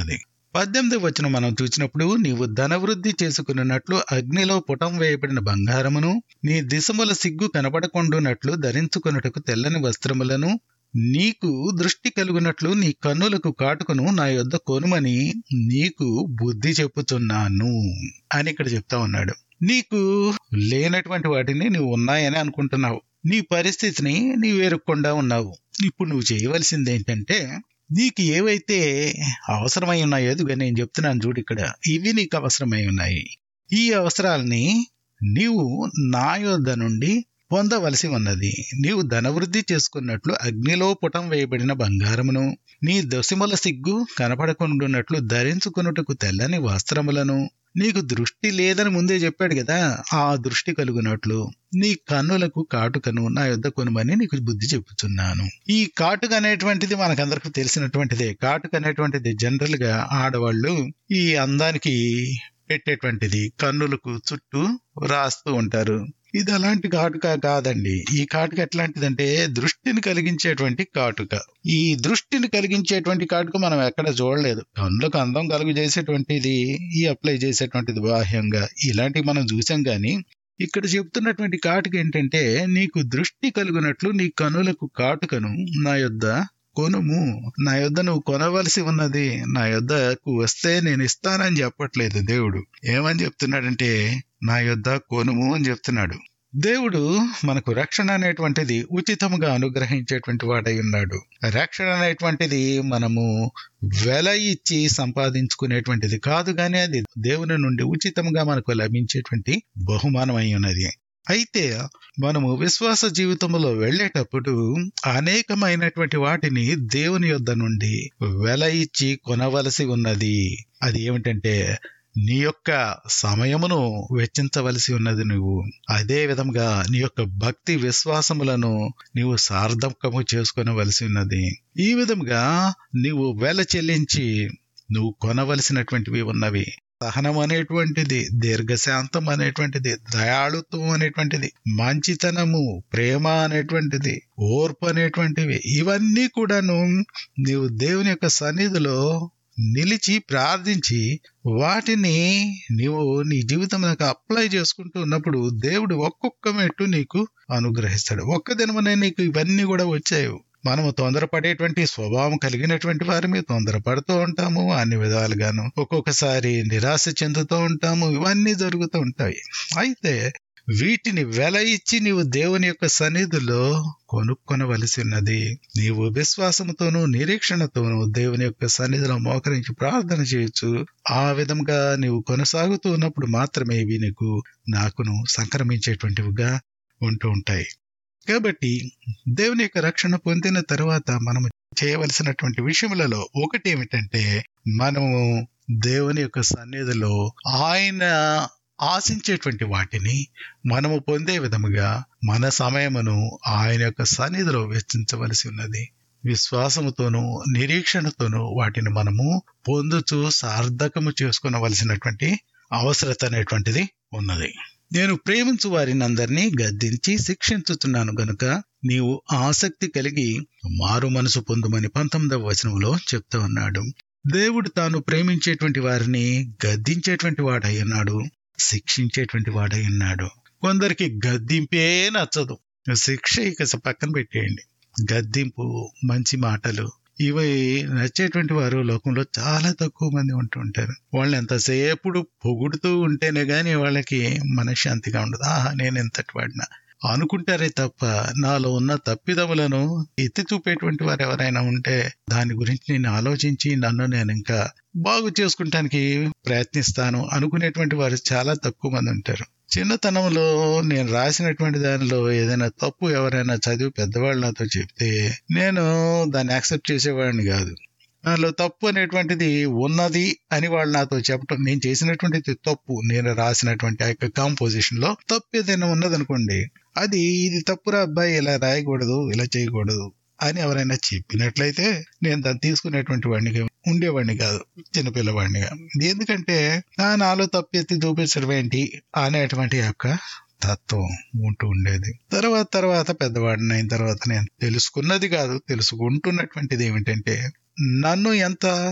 పద్దెనిమిది వచ్చిన మనం చూసినప్పుడు నీవు ధనవృద్ధి చేసుకున్నట్లు అగ్నిలో పుటం వేయబడిన బంగారమును నీ దిశముల సిగ్గు కనబడకుండునట్లు ధరించుకున్నట్టుకు తెల్లని వస్త్రములను నీకు దృష్టి కలుగునట్లు నీ కన్నులకు కాటుకను నా యొద్ద కొనుమని నీకు బుద్ధి చెప్పుచున్నాను అని ఇక్కడ చెప్తా ఉన్నాడు నీకు లేనటువంటి వాటిని నువ్వు ఉన్నాయని అనుకుంటున్నావు నీ పరిస్థితిని నీవు ఎరుక్కుండా ఉన్నావు ఇప్పుడు నువ్వు చేయవలసింది ఏంటంటే నీకు ఏవైతే అవసరమై ఉన్నాయో అదిగా నేను చెప్తున్నాను చూడు ఇక్కడ ఇవి నీకు అవసరమై ఉన్నాయి ఈ అవసరాలని నీవు నా యొద్ద నుండి పొందవలసి ఉన్నది నీవు ధనవృద్ధి చేసుకున్నట్లు అగ్నిలో పుటం వేయబడిన బంగారమును నీ దశముల సిగ్గు కనపడకుండున్నట్లు ధరించుకున్నట్టుకు తెల్లని వస్త్రములను నీకు దృష్టి లేదని ముందే చెప్పాడు కదా ఆ దృష్టి కలుగునట్లు నీ కన్నులకు కాటుకను నా యొద్ద కొనుమని నీకు బుద్ధి చెప్పుచున్నాను ఈ కాటుక అనేటువంటిది మనకందరికి తెలిసినటువంటిదే కాటుక అనేటువంటిది జనరల్ గా ఆడవాళ్ళు ఈ అందానికి పెట్టేటువంటిది కన్నులకు చుట్టూ రాస్తూ ఉంటారు ఇది అలాంటి కాటుక కాదండి ఈ కాటుక ఎట్లాంటిదంటే దృష్టిని కలిగించేటువంటి కాటుక ఈ దృష్టిని కలిగించేటువంటి కాటుక మనం ఎక్కడ చూడలేదు కన్నులకు అందం కలుగు చేసేటువంటిది ఈ అప్లై చేసేటువంటిది బాహ్యంగా ఇలాంటివి మనం చూసాం గాని ఇక్కడ చెప్తున్నటువంటి కాటుక ఏంటంటే నీకు దృష్టి కలుగునట్లు నీ కనులకు కాటుకను నా యొద్ద కొనుము నా యొద్ద నువ్వు కొనవలసి ఉన్నది నా యొద్దకు వస్తే నేను ఇస్తానని చెప్పట్లేదు దేవుడు ఏమని చెప్తున్నాడంటే నా యొద్ద కొనుము అని చెప్తున్నాడు దేవుడు మనకు రక్షణ అనేటువంటిది ఉచితముగా అనుగ్రహించేటువంటి వాడై ఉన్నాడు రక్షణ అనేటువంటిది మనము వెల ఇచ్చి సంపాదించుకునేటువంటిది కాదు కానీ అది దేవుని నుండి ఉచితంగా మనకు లభించేటువంటి బహుమానం అయి ఉన్నది అయితే మనము విశ్వాస జీవితంలో వెళ్ళేటప్పుడు అనేకమైనటువంటి వాటిని దేవుని యొద్ద నుండి వెల ఇచ్చి కొనవలసి ఉన్నది అది ఏమిటంటే నీ యొక్క సమయమును వెచ్చించవలసి ఉన్నది నువ్వు అదే విధంగా నీ యొక్క భక్తి విశ్వాసములను నీవు సార్థకము చేసుకొనవలసి ఉన్నది ఈ విధంగా నీవు వెల చెల్లించి నువ్వు కొనవలసినటువంటివి ఉన్నవి సహనం అనేటువంటిది దీర్ఘశాంతం అనేటువంటిది దయాళుత్వం అనేటువంటిది మంచితనము ప్రేమ అనేటువంటిది ఓర్పు అనేటువంటివి ఇవన్నీ కూడాను నీవు దేవుని యొక్క సన్నిధిలో నిలిచి ప్రార్థించి వాటిని నీవు నీ జీవితంలోకి అప్లై చేసుకుంటూ ఉన్నప్పుడు దేవుడు ఒక్కొక్క మెట్టు నీకు అనుగ్రహిస్తాడు ఒక్క దినమనే నీకు ఇవన్నీ కూడా వచ్చాయి మనము తొందరపడేటువంటి స్వభావం కలిగినటువంటి వారిని తొందరపడుతూ ఉంటాము అన్ని విధాలుగాను ఒక్కొక్కసారి నిరాశ చెందుతూ ఉంటాము ఇవన్నీ జరుగుతూ ఉంటాయి అయితే వీటిని వెల ఇచ్చి నీవు దేవుని యొక్క సన్నిధిలో కొనుక్కొనవలసి ఉన్నది నీవు విశ్వాసముతోనూ నిరీక్షణతోనూ దేవుని యొక్క సన్నిధిలో మోకరించి ప్రార్థన చేయొచ్చు ఆ విధంగా నీవు కొనసాగుతూ ఉన్నప్పుడు మాత్రమే ఇవి నీకు నాకును సంక్రమించేటువంటివిగా ఉంటూ ఉంటాయి కాబట్టి దేవుని యొక్క రక్షణ పొందిన తర్వాత మనం చేయవలసినటువంటి విషయములలో ఒకటి ఏమిటంటే మనము దేవుని యొక్క సన్నిధిలో ఆయన ఆశించేటువంటి వాటిని మనము పొందే విధముగా మన సమయమును ఆయన యొక్క సన్నిధిలో వెచ్చించవలసి ఉన్నది విశ్వాసముతోనూ నిరీక్షణతోనూ వాటిని మనము పొందుచు సార్థకము చేసుకునవలసినటువంటి అవసరత అనేటువంటిది ఉన్నది నేను ప్రేమించు వారిని అందరినీ గద్దించి శిక్షించుతున్నాను గనుక నీవు ఆసక్తి కలిగి మారు మనసు పొందుమని పంతొమ్మిదవ వచనంలో చెప్తూ ఉన్నాడు దేవుడు తాను ప్రేమించేటువంటి వారిని గద్దించేటువంటి వాడై ఉన్నాడు శిక్షించేటువంటి వాడై ఉన్నాడు కొందరికి గద్దింపే నచ్చదు శిక్ష ఇక పక్కన పెట్టేయండి గద్దింపు మంచి మాటలు ఇవి నచ్చేటువంటి వారు లోకంలో చాలా తక్కువ మంది ఉంటూ ఉంటారు వాళ్ళని ఎంతసేపుడు పొగుడుతూ ఉంటేనే గాని వాళ్ళకి మనశ్శాంతిగా ఉండదు ఆహా నేను ఎంతటి వాడినా అనుకుంటారే తప్ప నాలో ఉన్న తప్పిదములను ఎత్తి చూపేటువంటి వారు ఎవరైనా ఉంటే దాని గురించి నేను ఆలోచించి నన్ను నేను ఇంకా బాగు చేసుకుంటానికి ప్రయత్నిస్తాను అనుకునేటువంటి వారు చాలా తక్కువ మంది ఉంటారు చిన్నతనంలో నేను రాసినటువంటి దానిలో ఏదైనా తప్పు ఎవరైనా చదివి పెద్దవాళ్ళు నాతో చెప్తే నేను దాన్ని యాక్సెప్ట్ చేసేవాడిని కాదు నాలో తప్పు అనేటువంటిది ఉన్నది అని వాళ్ళు నాతో చెప్పడం నేను చేసినటువంటిది తప్పు నేను రాసినటువంటి ఆ యొక్క కాంపోజిషన్ లో తప్పు ఏదైనా ఉన్నదనుకోండి అది ఇది తప్పురా అబ్బాయి ఇలా రాయకూడదు ఇలా చేయకూడదు అని ఎవరైనా చెప్పినట్లయితే నేను దాన్ని తీసుకునేటువంటి వాడిని ఉండేవాడిని కాదు చిన్నపిల్లవాడినిగా ఎందుకంటే నా నాలో తప్పెత్తి చూపించడం ఏంటి అనేటువంటి యొక్క తత్వం ఉంటూ ఉండేది తర్వాత తర్వాత పెద్దవాడిని అయిన తర్వాత నేను తెలుసుకున్నది కాదు తెలుసుకుంటున్నటువంటిది ఏమిటంటే నన్ను ఎంత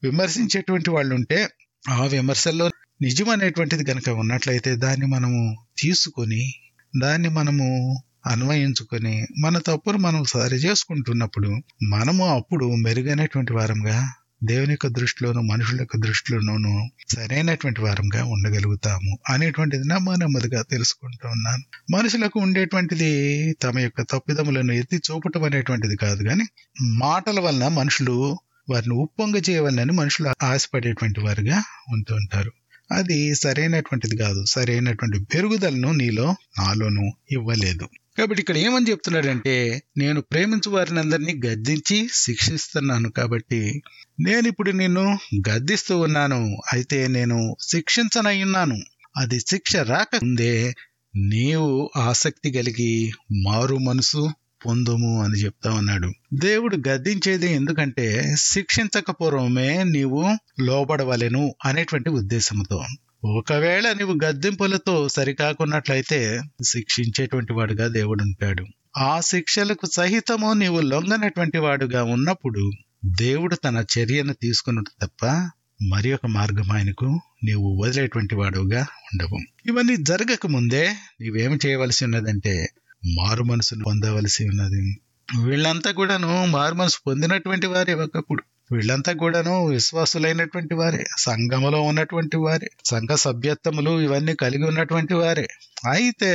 విమర్శించేటువంటి వాళ్ళు ఉంటే ఆ విమర్శల్లో నిజం అనేటువంటిది కనుక ఉన్నట్లయితే దాన్ని మనము తీసుకొని దాన్ని మనము అన్వయించుకొని మన తప్పును మనం సరి చేసుకుంటున్నప్పుడు మనము అప్పుడు మెరుగైనటువంటి వారంగా దేవుని యొక్క దృష్టిలోను మనుషుల యొక్క దృష్టిలోనూ సరైనటువంటి వారంగా ఉండగలుగుతాము అనేటువంటిది నా నెమ్మదిగా తెలుసుకుంటూ ఉన్నాను మనుషులకు ఉండేటువంటిది తమ యొక్క తప్పిదములను ఎత్తి చూపటం అనేటువంటిది కాదు కానీ మాటల వలన మనుషులు వారిని ఉప్పొంగ చేయవాలని మనుషులు ఆశపడేటువంటి వారుగా ఉంటూ ఉంటారు అది సరైనటువంటిది కాదు సరైనటువంటి పెరుగుదలను నీలో నాలోనూ ఇవ్వలేదు కాబట్టి ఇక్కడ ఏమని చెప్తున్నాడంటే నేను ప్రేమించు వారిని అందరినీ గద్దించి శిక్షిస్తున్నాను కాబట్టి నేను ఇప్పుడు నిన్ను గద్దిస్తూ ఉన్నాను అయితే నేను శిక్షించనయ్యున్నాను అది శిక్ష రాకముందే నీవు ఆసక్తి కలిగి మారు మనసు పొందుము అని చెప్తా ఉన్నాడు దేవుడు గద్దించేది ఎందుకంటే శిక్షించక పూర్వమే నీవు లోబడవలెను అనేటువంటి ఉద్దేశంతో ఒకవేళ నీవు గద్దింపులతో సరికాకున్నట్లయితే శిక్షించేటువంటి వాడుగా దేవుడు ఉంటాడు ఆ శిక్షలకు సహితము నీవు లొంగనటువంటి వాడుగా ఉన్నప్పుడు దేవుడు తన చర్యను తీసుకున్నట్టు తప్ప మరి ఒక మార్గం ఆయనకు నీవు వదిలేటువంటి వాడుగా ఉండవు ఇవన్నీ జరగక ముందే నీవేమి చేయవలసి ఉన్నదంటే మారు మనసును పొందవలసి ఉన్నది వీళ్ళంతా కూడాను మారు మనసు పొందినటువంటి వారే ఒకప్పుడు వీళ్ళంతా కూడాను విశ్వాసులైనటువంటి వారే సంఘములో ఉన్నటువంటి వారే సంఘ సభ్యత్వములు ఇవన్నీ కలిగి ఉన్నటువంటి వారే అయితే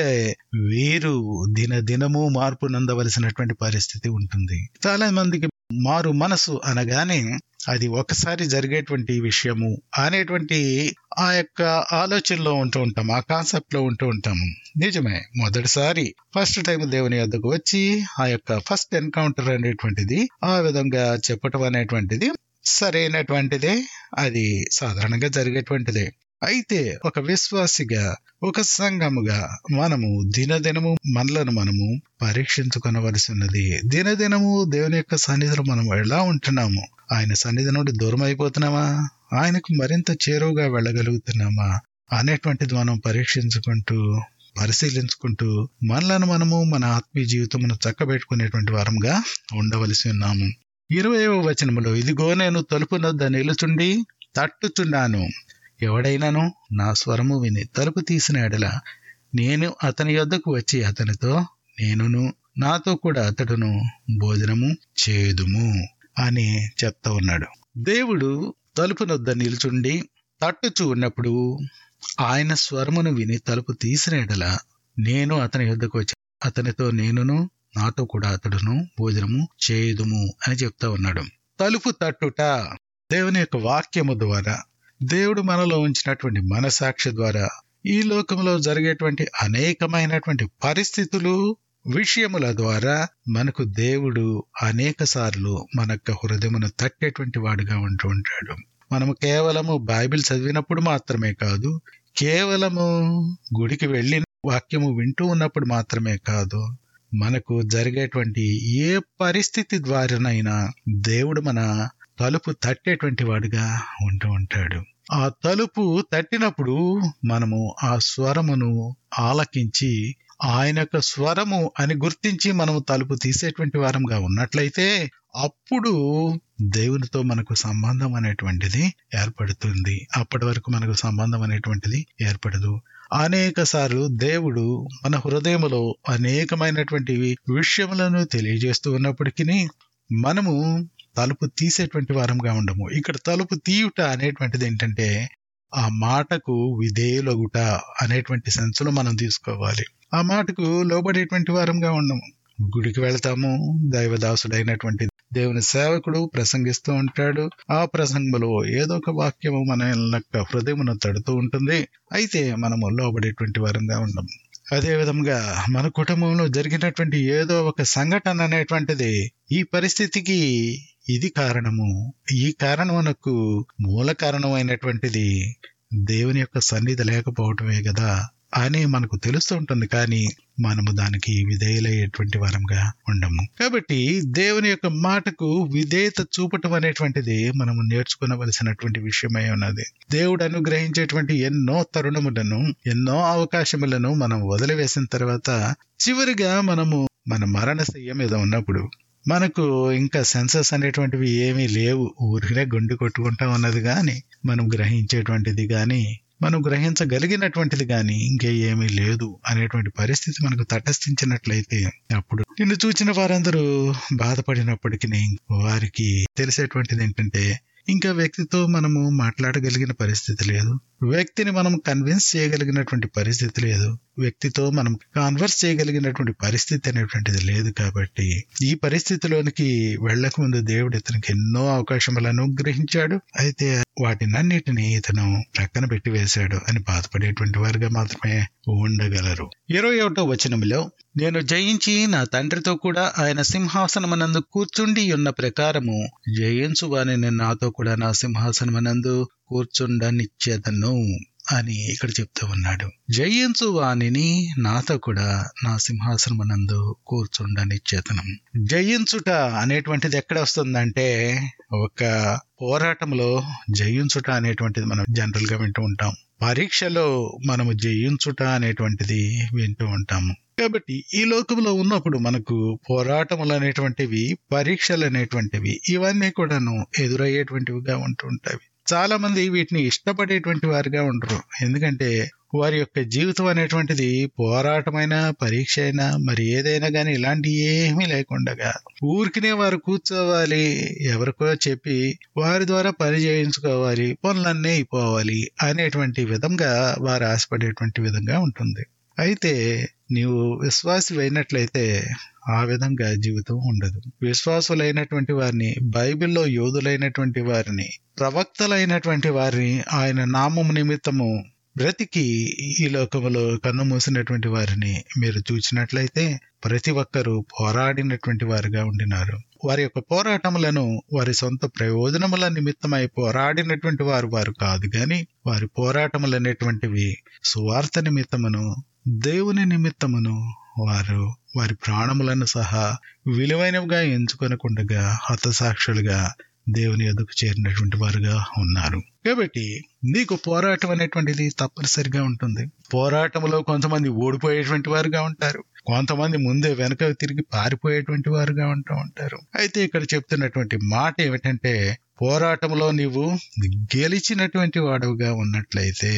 వీరు దిన దినము మార్పు నందవలసినటువంటి పరిస్థితి ఉంటుంది చాలా మందికి మారు మనసు అనగానే అది ఒకసారి జరిగేటువంటి విషయము అనేటువంటి ఆ యొక్క ఆలోచనలో ఉంటూ ఉంటాం ఆ కాన్సెప్ట్ లో ఉంటూ ఉంటాము నిజమే మొదటిసారి ఫస్ట్ టైం దేవుని వద్దకు వచ్చి ఆ యొక్క ఫస్ట్ ఎన్కౌంటర్ అనేటువంటిది ఆ విధంగా చెప్పటం అనేటువంటిది సరైనటువంటిదే అది సాధారణంగా జరిగేటువంటిదే అయితే ఒక విశ్వాసిగా ఒక సంఘముగా మనము దినదినము మనలను మనము పరీక్షించుకొనవలసి ఉన్నది దినదినము దేవుని యొక్క సన్నిధిలో మనం ఎలా ఉంటున్నాము ఆయన సన్నిధి నుండి దూరం అయిపోతున్నామా ఆయనకు మరింత చేరువుగా వెళ్ళగలుగుతున్నామా అనేటువంటిది మనం పరీక్షించుకుంటూ పరిశీలించుకుంటూ మనలను మనము మన ఆత్మీయ జీవితమును చక్కబెట్టుకునేటువంటి వారంగా ఉండవలసి ఉన్నాము ఇరవయవ వచనములో ఇదిగో నేను తలుపు నొద్ద నిలుచుండి తట్టుచున్నాను ఎవడైనాను నా స్వరము విని తలుపు తీసిన ఎడల నేను అతని యొద్దకు వచ్చి అతనితో నేనును నాతో కూడా అతడును భోజనము చేదుము అని చెప్తా ఉన్నాడు దేవుడు తలుపు నొద్ద నిలుచుండి తట్టుచు ఉన్నప్పుడు ఆయన స్వరమును విని తలుపు తీసిన ఎడల నేను అతని యొద్దకు వచ్చి అతనితో నేనును నాతో కూడా అతడును భోజనము చేయుదుము అని చెప్తా ఉన్నాడు తలుపు తట్టుట దేవుని యొక్క వాక్యము ద్వారా దేవుడు మనలో ఉంచినటువంటి మనసాక్షి ద్వారా ఈ లోకంలో జరిగేటువంటి అనేకమైనటువంటి పరిస్థితులు విషయముల ద్వారా మనకు దేవుడు అనేక సార్లు మన యొక్క హృదయమును తట్టేటువంటి వాడుగా ఉంటూ ఉంటాడు మనము కేవలము బైబిల్ చదివినప్పుడు మాత్రమే కాదు కేవలము గుడికి వెళ్ళి వాక్యము వింటూ ఉన్నప్పుడు మాత్రమే కాదు మనకు జరిగేటువంటి ఏ పరిస్థితి ద్వారానైనా దేవుడు మన తలుపు తట్టేటువంటి వాడుగా ఉంటూ ఉంటాడు ఆ తలుపు తట్టినప్పుడు మనము ఆ స్వరమును ఆలకించి ఆయన యొక్క స్వరము అని గుర్తించి మనము తలుపు తీసేటువంటి వారంగా ఉన్నట్లయితే అప్పుడు దేవునితో మనకు సంబంధం అనేటువంటిది ఏర్పడుతుంది అప్పటి వరకు మనకు సంబంధం అనేటువంటిది ఏర్పడదు అనేక సార్లు దేవుడు మన హృదయములో అనేకమైనటువంటి విషయములను తెలియజేస్తూ ఉన్నప్పటికీ మనము తలుపు తీసేటువంటి వారంగా ఉండము ఇక్కడ తలుపు తీయుట అనేటువంటిది ఏంటంటే ఆ మాటకు విధేయులగుట అనేటువంటి సెన్సులో మనం తీసుకోవాలి ఆ మాటకు లోబడేటువంటి వారంగా ఉండము గుడికి వెళ్తాము దైవదాసుడైనటువంటి దేవుని సేవకుడు ప్రసంగిస్తూ ఉంటాడు ఆ ప్రసంగంలో ఏదో ఒక వాక్యము మన యొక్క హృదయమును తడుతూ ఉంటుంది అయితే మనము లోబడేటువంటి వారంగా ఉండము అదే విధంగా మన కుటుంబంలో జరిగినటువంటి ఏదో ఒక సంఘటన అనేటువంటిది ఈ పరిస్థితికి ఇది కారణము ఈ కారణమునకు మూల కారణమైనటువంటిది దేవుని యొక్క సన్నిధి లేకపోవటమే కదా అని మనకు తెలుస్తూ ఉంటుంది కానీ మనము దానికి విధేయులయ్యేటువంటి వారంగా ఉండము కాబట్టి దేవుని యొక్క మాటకు విధేయత చూపటం అనేటువంటిది మనము నేర్చుకునవలసినటువంటి విషయమై ఉన్నది దేవుడు అనుగ్రహించేటువంటి ఎన్నో తరుణములను ఎన్నో అవకాశములను మనం వదిలివేసిన తర్వాత చివరిగా మనము మన మరణ శయ్య మీద ఉన్నప్పుడు మనకు ఇంకా సెన్సస్ అనేటువంటివి ఏమీ లేవు ఊరికే గుండె కొట్టుకుంటా ఉన్నది గాని మనం గ్రహించేటువంటిది గాని మనం గ్రహించగలిగినటువంటిది గాని ఇంకే ఏమీ లేదు అనేటువంటి పరిస్థితి మనకు తటస్థించినట్లయితే అప్పుడు నిన్ను చూచిన వారందరూ బాధపడినప్పటికీ వారికి తెలిసేటువంటిది ఏంటంటే ఇంకా వ్యక్తితో మనము మాట్లాడగలిగిన పరిస్థితి లేదు వ్యక్తిని మనం కన్విన్స్ చేయగలిగినటువంటి పరిస్థితి లేదు వ్యక్తితో మనం కాన్వర్స్ చేయగలిగినటువంటి పరిస్థితి అనేటువంటిది లేదు కాబట్టి ఈ పరిస్థితిలోనికి వెళ్లక ముందు దేవుడు ఇతనికి ఎన్నో అవకాశములను అనుగ్రహించాడు అయితే వాటినన్నిటిని ఇతను ప్రక్కన పెట్టి వేశాడు అని బాధపడేటువంటి వారుగా మాత్రమే ఉండగలరు ఇరవై ఒకటో వచనంలో నేను జయించి నా తండ్రితో కూడా ఆయన సింహాసనమనందు కూర్చుండి ఉన్న ప్రకారము జయించు వారిని నాతో కూడా నా సింహాసనమనందు కూర్చుండనిచ్చేదను అని ఇక్కడ చెప్తూ ఉన్నాడు జయించు వాణిని నాతో కూడా నా సింహాసనమునందు కూర్చుండనిచ్చేతనం జయించుట అనేటువంటిది ఎక్కడ వస్తుందంటే ఒక పోరాటంలో జయించుట అనేటువంటిది మనం జనరల్ గా వింటూ ఉంటాం పరీక్షలో మనము జయించుట అనేటువంటిది వింటూ ఉంటాము కాబట్టి ఈ లోకంలో ఉన్నప్పుడు మనకు పోరాటములు అనేటువంటివి పరీక్షలు అనేటువంటివి ఇవన్నీ కూడాను ఎదురయ్యేటువంటివిగా ఉంటూ ఉంటాయి చాలా మంది వీటిని ఇష్టపడేటువంటి వారుగా ఉండరు ఎందుకంటే వారి యొక్క జీవితం అనేటువంటిది పోరాటమైన పరీక్ష అయినా మరి ఏదైనా కానీ ఇలాంటి ఏమీ లేకుండా ఊరికినే వారు కూర్చోవాలి ఎవరికో చెప్పి వారి ద్వారా పని చేయించుకోవాలి పనులన్నీ అయిపోవాలి అనేటువంటి విధంగా వారు ఆశపడేటువంటి విధంగా ఉంటుంది అయితే నీవు విశ్వాసి అయినట్లయితే ఆ విధంగా జీవితం ఉండదు విశ్వాసులైనటువంటి వారిని బైబిల్లో యోధులైనటువంటి వారిని ప్రవక్తలైనటువంటి వారిని ఆయన నామము నిమిత్తము బ్రతికి ఈ లోకములో కన్ను మూసినటువంటి వారిని మీరు చూసినట్లయితే ప్రతి ఒక్కరూ పోరాడినటువంటి వారుగా ఉండినారు వారి యొక్క పోరాటములను వారి సొంత ప్రయోజనముల నిమిత్తమై పోరాడినటువంటి వారు వారు కాదు గాని వారి పోరాటములు అనేటువంటివి సువార్త నిమిత్తమును దేవుని నిమిత్తమును వారు వారి ప్రాణములను సహా విలువైనవిగా ఎంచుకొనకుండగా హతసాక్షులుగా దేవుని ఎదుకు చేరినటువంటి వారుగా ఉన్నారు కాబట్టి నీకు పోరాటం అనేటువంటిది తప్పనిసరిగా ఉంటుంది పోరాటంలో కొంతమంది ఓడిపోయేటువంటి వారుగా ఉంటారు కొంతమంది ముందే వెనక తిరిగి పారిపోయేటువంటి వారుగా ఉంటూ ఉంటారు అయితే ఇక్కడ చెప్తున్నటువంటి మాట ఏమిటంటే పోరాటంలో నీవు గెలిచినటువంటి వాడుగా ఉన్నట్లయితే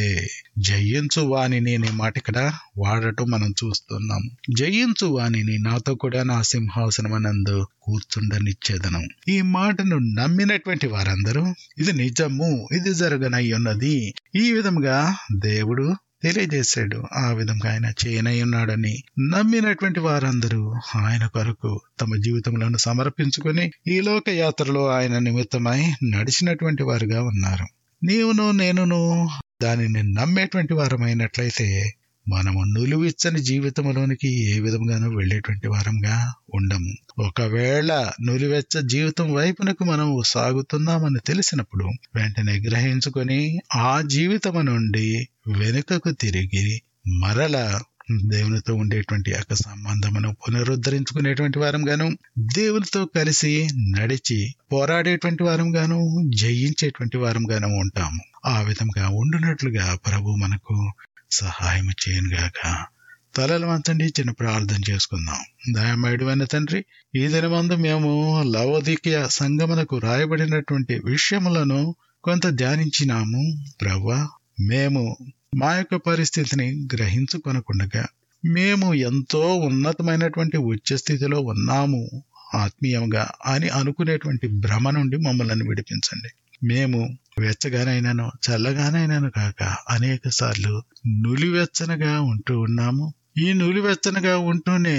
జయించు వాణిని అనే మాట ఇక్కడ వాడటం మనం చూస్తున్నాం జయించు వాణిని నాతో కూడా నా సింహాసనమనందు కూర్చుండనిచ్చేదనం ఈ మాటను నమ్మినటువంటి వారందరూ ఇది నిజము ఇది జరగనై ఉన్నది ఈ విధంగా దేవుడు తెలియజేశాడు ఆ విధంగా ఆయన చేయనై ఉన్నాడని నమ్మినటువంటి వారందరూ ఆయన కొరకు తమ జీవితములను సమర్పించుకుని ఈ లోక యాత్రలో ఆయన నిమిత్తమై నడిచినటువంటి వారుగా ఉన్నారు నీవును నేనును దానిని నమ్మేటువంటి వారమైనట్లయితే మనము నులివిచ్చని జీవితంలోనికి ఏ విధంగానూ వెళ్ళేటువంటి వారంగా ఉండము ఒకవేళ నులివెచ్చ జీవితం వైపునకు మనం సాగుతున్నామని తెలిసినప్పుడు వెంటనే గ్రహించుకొని ఆ జీవితము నుండి వెనుకకు తిరిగి మరల దేవునితో ఉండేటువంటి యొక్క సంబంధమును పునరుద్ధరించుకునేటువంటి వారం గాను దేవునితో కలిసి నడిచి పోరాడేటువంటి వారం గాను జయించేటువంటి వారం గాను ఉంటాము ఆ విధంగా ఉండునట్లుగా ప్రభు మనకు సహాయం చేయనుగాక తలలు వంచండి చిన్న ప్రార్థన చేసుకుందాం దయమేడువైన తండ్రి ఈ దినమందు మేము లవోదికయ సంగమునకు రాయబడినటువంటి విషయములను కొంత ధ్యానించినాము ప్రవ్వా మేము మా యొక్క పరిస్థితిని గ్రహించుకొనకుండగా మేము ఎంతో ఉన్నతమైనటువంటి ఉచ్చ స్థితిలో ఉన్నాము ఆత్మీయంగా అని అనుకునేటువంటి భ్రమ నుండి మమ్మల్ని విడిపించండి మేము వెచ్చగానైనాను చల్లగానైనాను కాక అనేక సార్లు నులివెచ్చనగా ఉంటూ ఉన్నాము ఈ నులివెచ్చనగా ఉంటూనే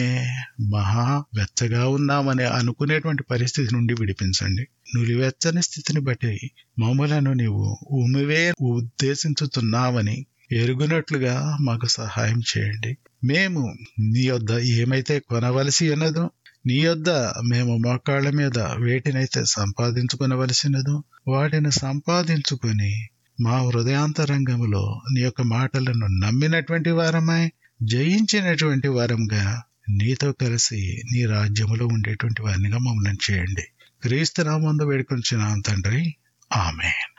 మహా వెచ్చగా ఉన్నామని అనుకునేటువంటి పరిస్థితి నుండి విడిపించండి నులివెచ్చని స్థితిని బట్టి మమ్మలను నీవు ఉమివే ఉద్దేశించుతున్నావని ఎరుగునట్లుగా మాకు సహాయం చేయండి మేము నీ యొద్ద ఏమైతే కొనవలసి ఉన్నదో నీ యొద్ద మేము మోకాళ్ళ మీద వేటినైతే సంపాదించుకునవలసినదో వాటిని సంపాదించుకుని మా హృదయాంతరంగములో నీ యొక్క మాటలను నమ్మినటువంటి వారమై జయించినటువంటి వారంగా నీతో కలిసి నీ రాజ్యములో ఉండేటువంటి వారినిగా మమ్మల్ని చేయండి క్రీస్తు నామందు వేడుకొంచున్నాం తండ్రి ఆమెన్